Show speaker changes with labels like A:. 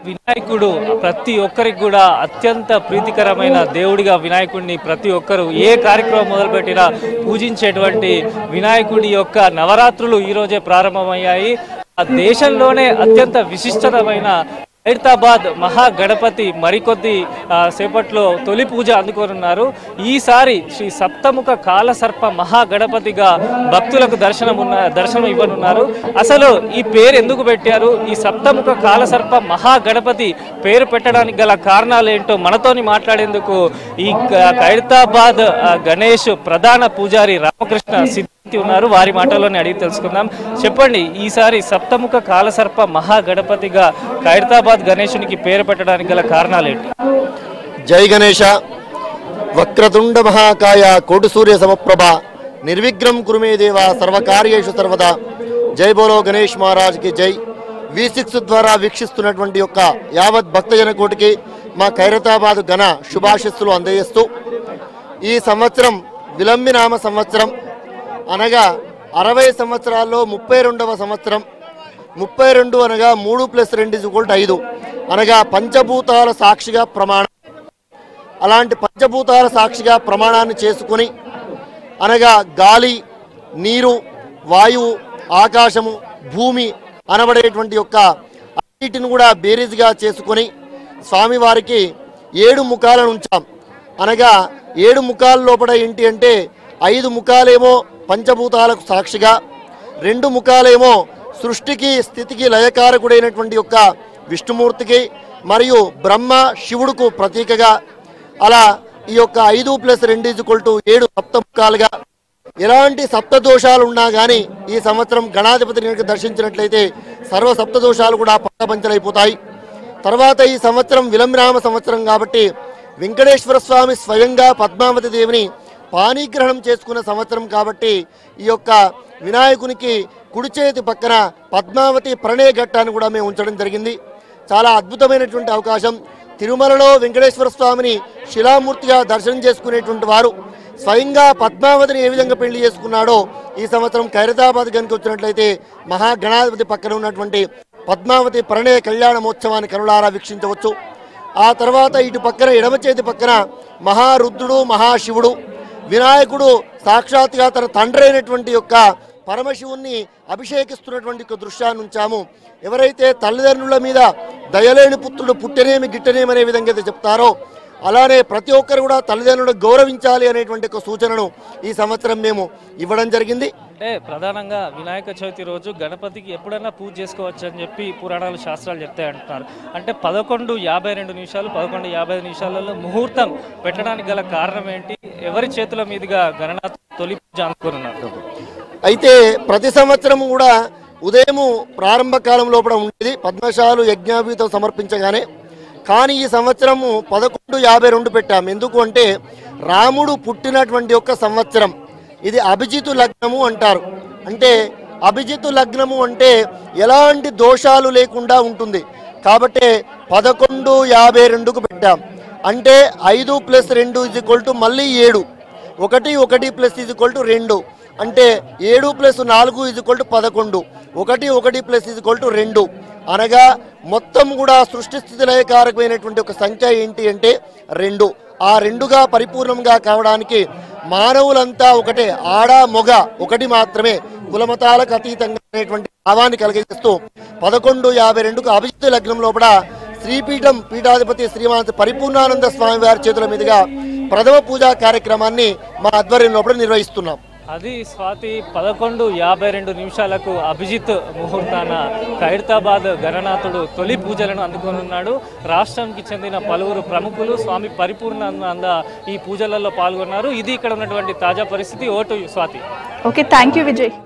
A: వినాయకుడు ప్రతి ఒక్కరికి కూడా అత్యంత ప్రీతికరమైన దేవుడిగా వినాయకుడిని ప్రతి ఒక్కరు ఏ కార్యక్రమం మొదలుపెట్టినా పూజించేటువంటి వినాయకుడి యొక్క నవరాత్రులు ఈరోజే ప్రారంభమయ్యాయి ఆ దేశంలోనే అత్యంత విశిష్టమైన హైదరాబాద్ మహాగణపతి మరికొద్ది ఆ, సేపట్లో తొలి పూజ అందుకోనున్నారు ఈసారి శ్రీ సప్తముఖ కాలసర్ప మహాగణపతిగా భక్తులకు దర్శనం ఉన్న దర్శనం ఇవ్వనున్నారు అసలు ఈ పేరు ఎందుకు పెట్టారు ఈ సప్తముఖ కాలసర్ప మహాగణపతి పేరు పెట్టడానికి గల కారణాలు ఏంటో మనతోని మాట్లాడేందుకు ఈ క- ఖైరతాబాద్ ఆ, గణేష్ ప్రధాన పూజారి రామకృష్ణ సిద్ధి ఉన్నారు వారి మాటల్లోనే అడిగి తెలుసుకుందాం చెప్పండి ఈసారి సప్తముఖ కాలసర్ప మహాగణపతిగా ఖైరతాబాద్ గణేశునికి పేరు పెట్టడానికి గల కారణాలు ఏంటి
B: జై గణేశ వక్రతుండ మహాకాయ కోటి సూర్య సమప్రభ నిర్విఘ్నం కురుమే దేవ సర్వకార్యేషు సర్వదా జై బోలో గణేష్ మహారాజ్కి జై వి సిక్స్ ద్వారా వీక్షిస్తున్నటువంటి యొక్క యావత్ భక్తజన కోటికి మా ఖైరతాబాద్ ఘన శుభాశిస్సులు అందజేస్తూ ఈ సంవత్సరం విలంబినామ సంవత్సరం అనగా అరవై సంవత్సరాల్లో ముప్పై రెండవ సంవత్సరం ముప్పై రెండు అనగా మూడు ప్లస్ రెండు ఇజ్ ఐదు అనగా పంచభూతాల సాక్షిగా ప్రమాణం అలాంటి పంచభూతాల సాక్షిగా ప్రమాణాన్ని చేసుకుని అనగా గాలి నీరు వాయువు ఆకాశము భూమి అనబడేటువంటి యొక్క అన్నిటిని కూడా బేరీజ్గా చేసుకొని స్వామివారికి ఏడు ముఖాలను ఉంచాం అనగా ఏడు ముఖాల లోపల ఏంటి అంటే ఐదు ముఖాలేమో పంచభూతాలకు సాక్షిగా రెండు ముఖాలేమో సృష్టికి స్థితికి లయకారకుడైనటువంటి యొక్క విష్ణుమూర్తికి మరియు బ్రహ్మ శివుడుకు ప్రతీకగా అలా ఈ యొక్క ఐదు ప్లస్ రెండు ఈజ్వల్ టు ఏడు సప్తముఖాలుగా ఎలాంటి సప్త దోషాలు ఉన్నా కానీ ఈ సంవత్సరం గణాధిపతిని కనుక దర్శించినట్లయితే సర్వ సప్త దోషాలు కూడా పక్కపంచలైపోతాయి తర్వాత ఈ సంవత్సరం విలంబినామ సంవత్సరం కాబట్టి వెంకటేశ్వర స్వామి స్వయంగా పద్మావతి దేవిని పాణిగ్రహణం చేసుకున్న సంవత్సరం కాబట్టి ఈ యొక్క వినాయకునికి కుడి చేతి పక్కన పద్మావతి ప్రణయ ఘట్టాన్ని కూడా మేము ఉంచడం జరిగింది చాలా అద్భుతమైనటువంటి అవకాశం తిరుమలలో వెంకటేశ్వర స్వామిని శిలామూర్తిగా దర్శనం చేసుకునేటువంటి వారు స్వయంగా పద్మావతిని ఏ విధంగా పెళ్లి చేసుకున్నాడో ఈ సంవత్సరం ఖైరతాబాద్ కనుక వచ్చినట్లయితే మహాగణాధిపతి పక్కన ఉన్నటువంటి పద్మావతి ప్రణయ కళ్యాణ మహోత్సవాన్ని కనులారా వీక్షించవచ్చు ఆ తర్వాత ఇటు పక్కన ఎడమ చేతి పక్కన మహారుద్రుడు మహాశివుడు వినాయకుడు సాక్షాత్గా తన తండ్రి అయినటువంటి యొక్క పరమశివుణ్ణి అభిషేకిస్తున్నటువంటి ఒక దృశ్యాన్ని ఉంచాము ఎవరైతే తల్లిదండ్రుల మీద దయలేని పుత్రుడు పుట్టనేమి గిట్టనేమి అనే విధంగా అయితే చెప్తారో అలానే ప్రతి ఒక్కరు కూడా తల్లిదండ్రులను గౌరవించాలి అనేటువంటి ఒక సూచనను ఈ సంవత్సరం మేము ఇవ్వడం జరిగింది
A: అంటే ప్రధానంగా వినాయక చవితి రోజు గణపతికి ఎప్పుడైనా పూజ చేసుకోవచ్చు అని చెప్పి పురాణాలు శాస్త్రాలు చెప్తాయి అంటున్నారు అంటే పదకొండు యాభై రెండు నిమిషాలు పదకొండు యాభై ఐదు నిమిషాలలో ముహూర్తం పెట్టడానికి గల కారణం ఏంటి ఎవరి చేతుల మీదుగా గణనాథ తొలి పూజ అనుకున్నారు
B: అయితే ప్రతి సంవత్సరం కూడా ఉదయము ప్రారంభ కాలం లోపల ఉండేది పద్మశాలు యజ్ఞాభీతం సమర్పించగానే కానీ ఈ సంవత్సరము పదకొండు యాభై రెండు పెట్టాం ఎందుకు అంటే రాముడు పుట్టినటువంటి యొక్క సంవత్సరం ఇది అభిజితు లగ్నము అంటారు అంటే అభిజితు లగ్నము అంటే ఎలాంటి దోషాలు లేకుండా ఉంటుంది కాబట్టి పదకొండు యాభై రెండుకు పెట్టాం అంటే ఐదు ప్లస్ రెండు ఇజ్ ఈక్వల్ టు మళ్ళీ ఏడు ఒకటి ఒకటి ప్లస్ ఈజ్ ఈక్వల్ టు రెండు అంటే ఏడు ప్లస్ నాలుగు ఈజ్ ఈక్వల్ టు పదకొండు ఒకటి ఒకటి ప్లస్ ఈజ్ ఈక్వల్ టు రెండు అనగా మొత్తం కూడా సృష్టి స్థితి లయకారకమైనటువంటి ఒక సంఖ్య ఏంటి అంటే రెండు ఆ రెండుగా పరిపూర్ణంగా కావడానికి మానవులంతా ఒకటే ఆడ మొగ ఒకటి మాత్రమే కులమతాలకు అతీతంగా అనేటువంటి భావాన్ని కలిగిస్తూ పదకొండు యాభై రెండుకు అభిజిత్ లగ్నం లోపల శ్రీపీఠం పీఠాధిపతి శ్రీమాన్ పరిపూర్ణానంద స్వామి వారి చేతుల మీదుగా ప్రథమ పూజా కార్యక్రమాన్ని మా ఆధ్వర్యం లోపల నిర్వహిస్తున్నాం
A: అది స్వాతి పదకొండు యాభై రెండు నిమిషాలకు అభిజిత్ ముహూర్తాన ఖైరతాబాద్ గణనాథుడు తొలి పూజలను అందుకోనున్నాడు రాష్ట్రానికి చెందిన పలువురు ప్రముఖులు స్వామి పరిపూర్ణానంద ఈ పూజలలో పాల్గొన్నారు ఇది ఇక్కడ ఉన్నటువంటి తాజా పరిస్థితి ఓటు Swathi
C: okay thank you Vijay